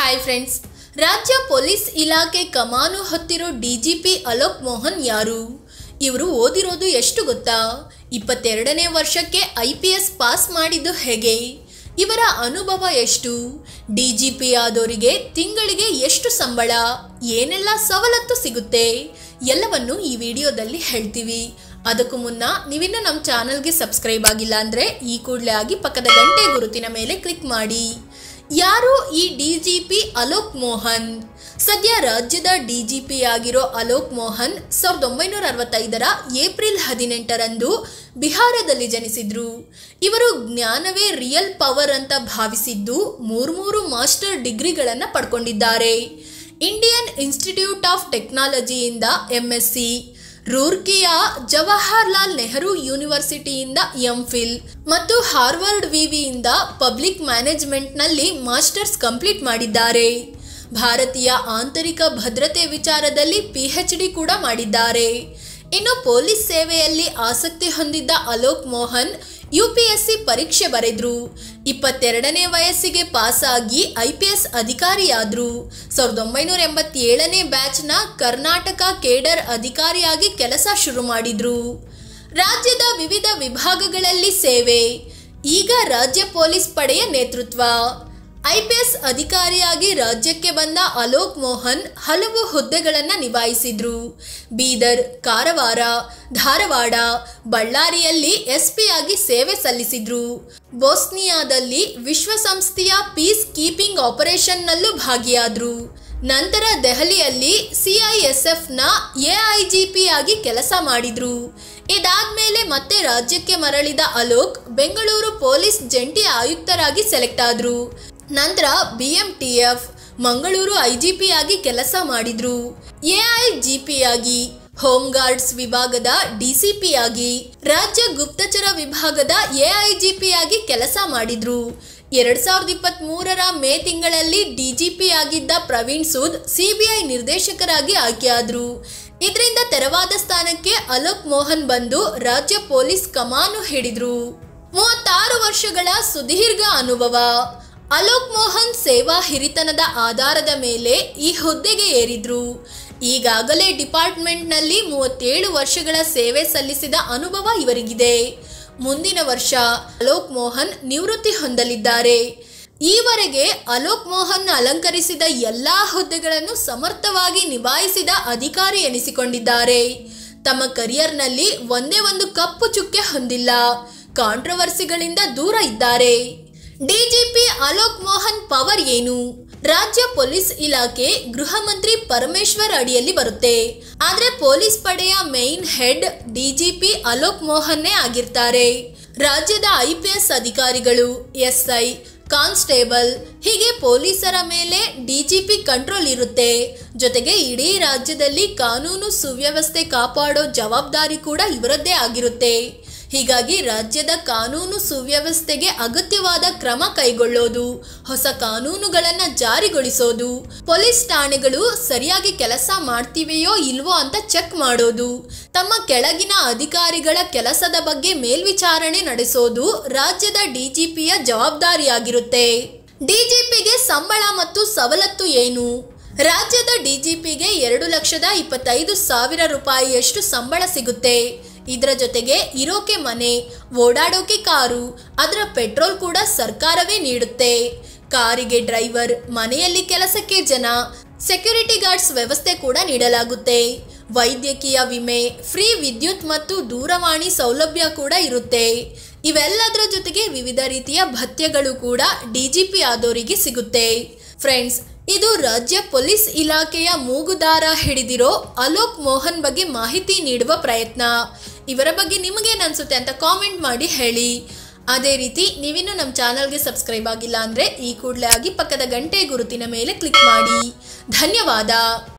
hi friends ರಾಜ್ಯ police ಇಲಾಖೆ ಕಮಾನು ಹೊತ್ತಿರೋ ಡಿಜಿಪಿ ಅಲೋಕ್ ಮೋಹನ್ ಯಾರು ಇವರು ಓದಿರೋದು ಎಷ್ಟು ಗೊತ್ತಾ ಇಪ್ಪತ್ತೆರಡನೇ ವರ್ಷಕ್ಕೆ ಐ ಪಿ ಎಸ್ ಪಾಸ್ ಮಾಡಿದ್ದು ಹೇಗೆ ಇವರ ಅನುಭವ ಎಷ್ಟು ಡಿ ಜಿ ಪಿ ಆದವರಿಗೆ ತಿಂಗಳಿಗೆ ಎಷ್ಟು ಸಂಬಳ ಏನೆಲ್ಲ ಸವಲತ್ತು ಸಿಗುತ್ತೆ ಎಲ್ಲವನ್ನು ಈ ವಿಡಿಯೋದಲ್ಲಿ ಹೇಳ್ತೀವಿ ಅದಕ್ಕೂ ಮುನ್ನ ನೀವಿನ್ನೂ ನಮ್ಮ ಚಾನಲ್ಗೆ ಸಬ್ಸ್ಕ್ರೈಬ್ ಆಗಿಲ್ಲ ಅಂದರೆ ಈ ಕೂಡಲೇ ಆಗಿ ಪಕ್ಕದ ಗಂಟೆ ಗುರುತಿನ ಮೇಲೆ ಕ್ಲಿಕ್ ಮಾಡಿ ಯಾರು ಈ D G P Alok Mohan ಸದ್ಯ ರಾಜ್ಯದ ಡಿ ಜಿ ಪಿ ಆಗಿರೋ ಅಲೋಕ್ ಮೋಹನ್ ಸಾವಿರದ ಒಂಬೈನೂರ ಅರವತ್ತೈದರ ಏಪ್ರಿಲ್ ಹದಿನೆಂಟರಂದು ಬಿಹಾರದಲ್ಲಿ ಜನಿಸಿದ್ರು ಇವರು ಜ್ಞಾನವೇ ರಿಯಲ್ ಪವರ್ ಅಂತ ಭಾವಿಸಿದ್ದು ಮೂರ್ಮೂರು ಮಾಸ್ಟರ್ ಡಿಗ್ರಿಗಳನ್ನು ಪಡ್ಕೊಂಡಿದ್ದಾರೆ ಇಂಡಿಯನ್ ಇನ್ಸ್ಟಿಟ್ಯೂಟ್ ಆಫ್ ಟೆಕ್ನಾಲಜಿಯಿಂದ ಎಂ ಎಸ್ ಸಿ ರೂರ್ಕಿಯ ಜವಾಹರ್ಲಾಲ್ ನೆಹರು ಯೂನಿವರ್ಸಿಟಿಯಿಂದ ಎಂಫಿಲ್ ಮತ್ತು ಹಾರ್ವರ್ಡ್ ವಿವಿಯಿಂದ ಪಬ್ಲಿಕ್ ಮ್ಯಾನೇಜ್ಮೆಂಟ್ನಲ್ಲಿ ಮಾಸ್ಟರ್ಸ್ ಕಂಪ್ಲೀಟ್ ಮಾಡಿದ್ದಾರೆ ಭಾರತೀಯ ಆಂತರಿಕ ಭದ್ರತೆ ವಿಚಾರದಲ್ಲಿ ಪಿಎಚ್ ಡಿ ಕೂಡ ಮಾಡಿದ್ದಾರೆ ಇನ್ನು ಪೊಲೀಸ್ ಸೇವೆಯಲ್ಲಿ ಆಸಕ್ತಿ ಹೊಂದಿದ್ದ Alok Mohan U P S C ಪರೀಕ್ಷೆ ಬರೆದ್ರು ಇಪ್ಪತ್ತೆರಡನೇ ವಯಸ್ಸಿಗೆ ಪಾಸ್ ಆಗಿ ಐ ಪಿ ಎಸ್ ಅಧಿಕಾರಿಯಾದ್ರು ಸಾವಿರದ ಒಂಬೈನೂರ ಎಂಬತ್ತೇಳನೇ ಬ್ಯಾಚ್ನ ಕರ್ನಾಟಕ ಕೇಡರ್ ಅಧಿಕಾರಿಯಾಗಿ ಕೆಲಸ ಶುರು ಮಾಡಿದ್ರು ರಾಜ್ಯದ ವಿವಿಧ ವಿಭಾಗಗಳಲ್ಲಿ ಸೇವೆ ಈಗ ರಾಜ್ಯ ಪೊಲೀಸ್ ಪಡೆಯ ನೇತೃತ್ವ ಐಪಿಎಸ್ ಅಧಿಕಾರಿಯಾಗಿ ರಾಜ್ಯಕ್ಕೆ ಬಂದ ಅಲೋಕ್ ಮೋಹನ್ ಹಲವು ಹುದ್ದೆಗಳನ್ನು ನಿಭಾಯಿಸಿದ್ರು ಬೀದರ್ ಕಾರವಾರ ಧಾರವಾಡ ಬಳ್ಳಾರಿಯಲ್ಲಿ ಎಸ್ಪಿ ಆಗಿ ಸೇವೆ ಸಲ್ಲಿಸಿದ್ರು ಬೋಸ್ನಿಯಾದಲ್ಲಿ ವಿಶ್ವಸಂಸ್ಥೆಯ ಪೀಸ್ ಕೀಪಿಂಗ್ ಆಪರೇಷನ್ನಲ್ಲೂ ಭಾಗಿಯಾದ್ರು ನಂತರ ದೆಹಲಿಯಲ್ಲಿ ಸಿಐಎಸ್ಎಫ್ನ ಎಐಜಿಪಿ ಆಗಿ ಕೆಲಸ ಮಾಡಿದ್ರು ಇದಾದ್ಮೇಲೆ ಮತ್ತೆ ರಾಜ್ಯಕ್ಕೆ ಮರಳಿದ ಅಲೋಕ್ ಬೆಂಗಳೂರು ಪೊಲೀಸ್ ಜಂಟಿ ಆಯುಕ್ತರಾಗಿ ಸೆಲೆಕ್ಟ್ ಆದ್ರು ನಂತರ B M T F Mangaluru I G P ಆಗಿ ಕೆಲಸ ಮಾಡಿದ್ರು ಎ ಐ ಜಿ ಪಿ ಆಗಿ ಹೋಮ್ ಗಾರ್ಡ್ಸ್ ವಿಭಾಗದ ಡಿಸಿಪಿ ಆಗಿ ರಾಜ್ಯ ಗುಪ್ತಚರ ವಿಭಾಗದ ಎ ಐ ಜಿ ಪಿ ಆಗಿ ಕೆಲಸ ಮಾಡಿದ್ರು ಎರಡ್ ಸಾವಿರದ ಇಪ್ಪತ್ತ್ ಮೂರರ ಮೇ ತಿಂಗಳಲ್ಲಿ ಡಿಜಿಪಿ ಆಗಿದ್ದ ಪ್ರವೀಣ್ ಸೂದ್ ಸಿಬಿಐ ನಿರ್ದೇಶಕರಾಗಿ ಆಯ್ಕೆಯಾದ್ರು ಇದರಿಂದ ತೆರವಾದ ಸ್ಥಾನಕ್ಕೆ ಅಲೋಕ್ ಮೋಹನ್ ಬಂದು ರಾಜ್ಯ ಪೊಲೀಸ್ ಕಮಾನು ಹಿಡಿದ್ರು ಮೂವತ್ತಾರು ವರ್ಷಗಳ ಸುದೀರ್ಘ ಅನುಭವ ಅಲೋಕ್ ಮೋಹನ್ ಸೇವಾ ಹಿರಿತನದ ಆಧಾರದ ಮೇಲೆ ಈ ಹುದ್ದೆಗೆ ಏರಿದ್ರು ಈಗಾಗಲೇ ಡಿಪಾರ್ಟ್ಮೆಂಟ್ನಲ್ಲಿ ಮೂವತ್ತೇಳು ವರ್ಷಗಳ ಸೇವೆ ಸಲ್ಲಿಸಿದ ಅನುಭವ ಇವರಿಗಿದೆ ಮುಂದಿನ ವರ್ಷ ಅಲೋಕ್ ಮೋಹನ್ ನಿವೃತ್ತಿ ಹೊಂದಲಿದ್ದಾರೆ ಈವರೆಗೆ ಅಲೋಕ್ ಮೋಹನ್ ಅಲಂಕರಿಸಿದ ಎಲ್ಲಾ ಹುದ್ದೆಗಳನ್ನು ಸಮರ್ಥವಾಗಿ ನಿಭಾಯಿಸಿದ ಅಧಿಕಾರಿ ಎನಿಸಿಕೊಂಡಿದ್ದಾರೆ ತಮ್ಮ ಕರಿಯರ್ನಲ್ಲಿ ಒಂದೇ ಒಂದು ಕಪ್ಪು ಚುಕ್ಕೆ ಹೊಂದಿಲ್ಲ ಕಾಂಟ್ರವರ್ಸಿಗಳಿಂದ ದೂರ ಇದ್ದಾರೆ ಡಿಜಿಪಿ ಅಲೋಕ್ ಮೋಹನ್ ಪವರ್ ಏನು ರಾಜ್ಯ ಪೊಲೀಸ್ ಇಲಾಖೆ ಗೃಹ ಮಂತ್ರಿ ಪರಮೇಶ್ವರ್ ಅಡಿಯಲ್ಲಿ ಬರುತ್ತೆ ಆದ್ರೆ ಪೊಲೀಸ್ ಪಡೆಯ ಮೇನ್ ಹೆಡ್ ಡಿಜಿಪಿ ಅಲೋಕ್ ಮೋಹನ್ನೇ ಆಗಿರ್ತಾರೆ ರಾಜ್ಯದ ಐ ಪಿ ಎಸ್ ಅಧಿಕಾರಿಗಳು ಎಸ್ಐ ಕಾನ್ಸ್ಟೇಬಲ್ ಹೀಗೆ ಪೊಲೀಸರ ಮೇಲೆ ಡಿಜಿಪಿ ಕಂಟ್ರೋಲ್ ಇರುತ್ತೆ ಜೊತೆಗೆ ಇಡೀ ರಾಜ್ಯದಲ್ಲಿ ಕಾನೂನು ಸುವ್ಯವಸ್ಥೆ ಕಾಪಾಡೋ ಜವಾಬ್ದಾರಿ ಕೂಡ ಇವರದ್ದೇ ಆಗಿರುತ್ತೆ ಹೀಗಾಗಿ ರಾಜ್ಯದ ಕಾನೂನು ಸುವ್ಯವಸ್ಥೆಗೆ ಅಗತ್ಯವಾದ ಕ್ರಮ ಕೈಗೊಳ್ಳೋದು ಹೊಸ ಕಾನೂನುಗಳನ್ನು ಜಾರಿಗೊಳಿಸೋದು ಪೊಲೀಸ್ ಠಾಣೆಗಳು ಸರಿಯಾಗಿ ಕೆಲಸ ಮಾಡ್ತಿವೆಯೋ ಇಲ್ವೋ ಅಂತ ಚೆಕ್ ಮಾಡೋದು ತಮ್ಮ ಕೆಳಗಿನ ಅಧಿಕಾರಿಗಳ ಕೆಲಸದ ಬಗ್ಗೆ ಮೇಲ್ವಿಚಾರಣೆ ನಡೆಸೋದು ರಾಜ್ಯದ ಡಿಜಿಪಿಯ ಜವಾಬ್ದಾರಿಯಾಗಿರುತ್ತೆ ಡಿಜಿಪಿಗೆ ಸಂಬಳ ಮತ್ತು ಸವಲತ್ತು ಏನು ರಾಜ್ಯದ ಡಿಜಿಪಿಗೆ ಎರಡು ಲಕ್ಷದ ಇಪ್ಪತ್ತೈದು ಸಾವಿರ ರೂಪಾಯಿಯಷ್ಟು ಸಂಬಳ ಸಿಗುತ್ತೆ ಇದರ ಜೊತೆಗೆ ಇರೋಕೆ ಮನೆ ಓಡಾಡೋಕೆ ಕಾರು ಅದರ ಪೆಟ್ರೋಲ್ ಕೂಡ ಸರ್ಕಾರವೇ ನೀಡುತ್ತೆ ಕಾರಿಗೆ ಡ್ರೈವರ್ ಮನೆಯಲ್ಲಿ ಕೆಲಸಕ್ಕೆ ಜನ ಸೆಕ್ಯೂರಿಟಿ ಗಾರ್ಡ್ಸ್ ವ್ಯವಸ್ಥೆ ಕೂಡ ನೀಡಲಾಗುತ್ತೆ ವೈದ್ಯಕೀಯ ವಿಮೆ ಫ್ರೀ ವಿದ್ಯುತ್ ಮತ್ತು ದೂರವಾಣಿ ಸೌಲಭ್ಯ ಕೂಡ ಇರುತ್ತೆ ಇವೆಲ್ಲದರ ಜೊತೆಗೆ ವಿವಿಧ ರೀತಿಯ ಭತ್ಯಗಳು ಕೂಡ ಡಿಜಿಪಿ ಆದವರಿಗೆ ಸಿಗುತ್ತೆ ಫ್ರೆಂಡ್ಸ್ ಇದು ರಾಜ್ಯ ಪೊಲೀಸ್ ಇಲಾಖೆಯ ಮೂಗುದಾರ ಹಿಡಿದಿರೋ ಅಲೋಕ್ ಮೋಹನ್ ಬಗ್ಗೆ ಮಾಹಿತಿ ನೀಡುವ ಪ್ರಯತ್ನ ಇವರ ಬಗ್ಗೆ ನಿಮಗೇನು ಅನ್ಸುತ್ತೆ ಅಂತ ಕಾಮೆಂಟ್ ಮಾಡಿ ಹೇಳಿ ಅದೇ ರೀತಿ ನೀವಿನ್ನೂ ನಮ್ಮ ಚಾನಲ್ಗೆ ಸಬ್ಸ್ಕ್ರೈಬ್ ಆಗಿಲ್ಲ ಅಂದರೆ ಈ ಕೂಡಲೇ ಆಗಿ ಪಕ್ಕದ ಗಂಟೆ ಗುರುತಿನ ಮೇಲೆ ಕ್ಲಿಕ್ ಮಾಡಿ ಧನ್ಯವಾದ